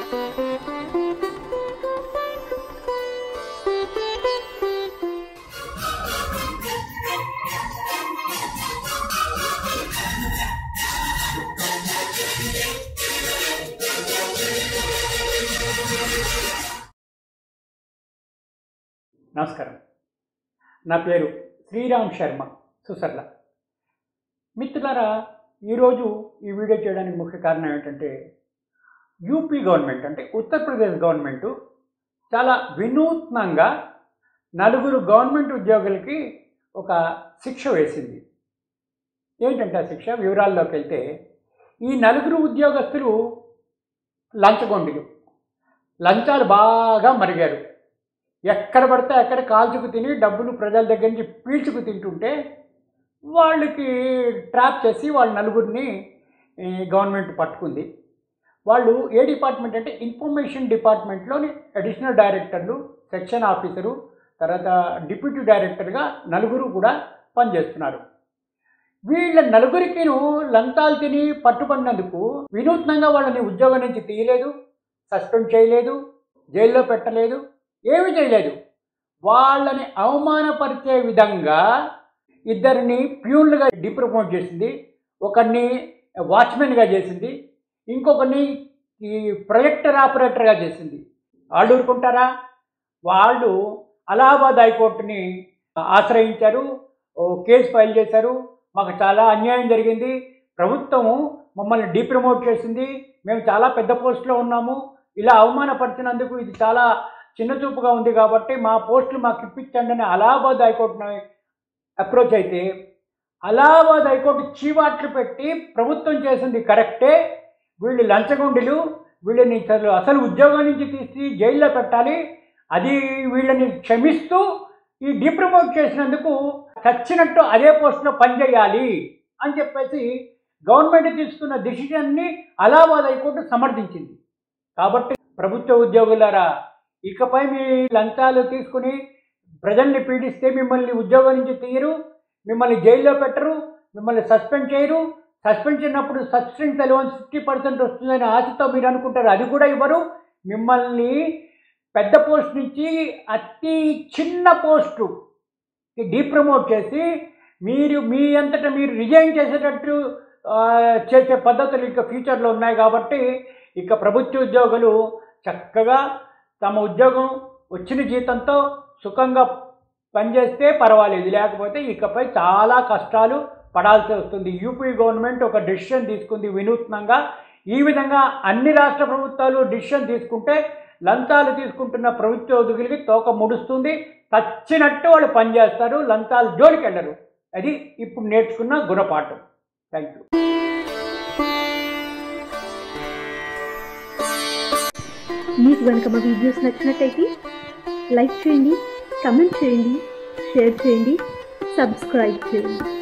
నమస్కారం నా పేరు శ్రీరామ్ శర్మ సుసర్ల మిత్రులారా ఈరోజు ఈ వీడియో చేయడానికి ముఖ్య కారణం ఏంటంటే యూపీ గవర్నమెంట్ అంటే ఉత్తరప్రదేశ్ గవర్నమెంట్ చాలా వినూత్నంగా నలుగురు గవర్నమెంట్ ఉద్యోగులకి ఒక శిక్ష వేసింది ఏంటంటే ఆ శిక్ష వివరాల్లోకి వెళ్తే ఈ నలుగురు ఉద్యోగస్తులు లంచగొండిలు లంచాలు బాగా మరిగారు ఎక్కడ పడితే అక్కడ కాల్చుకు తిని డబ్బులు ప్రజల దగ్గర నుంచి పీల్చుకు తింటుంటే వాళ్ళకి ట్రాప్ చేసి వాళ్ళ నలుగురిని ఈ, గవర్నమెంట్ పట్టుకుంది వాళ్ళు ఏ డిపార్ట్మెంట్ అంటే ఇన్ఫర్మేషన్ డిపార్ట్మెంట్లోని అడిషనల్ డైరెక్టర్లు సెక్షన్ ఆఫీసరు తర్వాత డిప్యూటీ డైరెక్టర్గా నలుగురు కూడా పనిచేస్తున్నారు వీళ్ళ నలుగురికిను లంచాలు తిని పట్టుబడినందుకు వినూత్నంగా వాళ్ళని ఉద్యోగం నుంచి తీయలేదు సస్పెండ్ చేయలేదు జైల్లో పెట్టలేదు ఏమీ చేయలేదు వాళ్ళని అవమానపరిచే విధంగా ఇద్దరిని ప్యూన్లుగా డిప్రమోట్ చేసింది ఒకరిని వాచ్మెన్గా చేసింది ఇంకొకరిని ఈ ప్రొజెక్టర్ ఆపరేటర్గా చేసింది వాళ్ళు ఊరుకుంటారా వాళ్ళు అలహాబాద్ హైకోర్టుని ఆశ్రయించారు ఓ కేసు ఫైల్ చేశారు మాకు చాలా అన్యాయం జరిగింది ప్రభుత్వము మమ్మల్ని డిప్రమోట్ చేసింది మేము చాలా పెద్ద పోస్టులో ఉన్నాము ఇలా అవమానపరిచినందుకు ఇది చాలా చిన్నచూపుగా ఉంది కాబట్టి మా పోస్టులు మాకు ఇప్పించండి అని అలహాబాద్ హైకోర్టుని అప్రోచ్ అయితే అలహాబాద్ హైకోర్టు చీవాట్లు పెట్టి ప్రభుత్వం చేసింది కరెక్టే వీళ్ళు లంచగొండిలు వీళ్ళని అసలు అసలు ఉద్యోగం నుంచి తీసి జైల్లో పెట్టాలి అది వీళ్ళని క్షమిస్తూ ఈ డిప్రమోట్ చేసినందుకు చచ్చినట్టు అదే పోస్టులో పనిచేయాలి అని చెప్పేసి గవర్నమెంట్ తీసుకున్న డిసిషన్ని అలహాబాద్ హైకోర్టు సమర్థించింది కాబట్టి ప్రభుత్వ ఉద్యోగులారా ఇకపై మీ లంచాలు తీసుకుని ప్రజల్ని పీడిస్తే మిమ్మల్ని ఉద్యోగం నుంచి తీయరు మిమ్మల్ని జైల్లో పెట్టరు మిమ్మల్ని సస్పెండ్ చేయరు సస్పెండ్ చేసినప్పుడు సస్పెండ్ అలవన్స్ ఫిఫ్టీ పర్సెంట్ వస్తుందని ఆశతో మీరు అనుకుంటారు అది కూడా ఇవ్వరు మిమ్మల్ని పెద్ద పోస్ట్ నుంచి అతి చిన్న పోస్టు డీప్రమోట్ చేసి మీరు మీ అంతటా మీరు రిజైన్ చేసేటట్టు ఆ, చేసే పద్ధతులు ఇంకా ఫ్యూచర్లో ఉన్నాయి కాబట్టి ఇక ప్రభుత్వ ఉద్యోగులు చక్కగా తమ ఉద్యోగం వచ్చిన జీతంతో సుఖంగా పనిచేస్తే పర్వాలేదు లేకపోతే ఇకపై చాలా కష్టాలు పడాల్సి వస్తుంది యూపీ గవర్నమెంట్ ఒక డెసిషన్ తీసుకుంది వినూత్నంగా ఈ విధంగా అన్ని రాష్ట్ర ప్రభుత్వాలు డెసిషన్ తీసుకుంటే లంచాలు తీసుకుంటున్న ప్రభుత్వ ఉద్యోగులకి తోక ముడుస్తుంది చచ్చినట్టు వాళ్ళు పనిచేస్తారు లంచాలు జోలికి వెళ్ళరు అది ఇప్పుడు నేర్చుకున్న గుణపాఠం థ్యాంక్ యూ మీకు కనుక మా వీడియోస్ నచ్చినట్టయితే లైక్ చేయండి కమెంట్ చేయండి షేర్ చేయండి సబ్స్క్రైబ్ చేయండి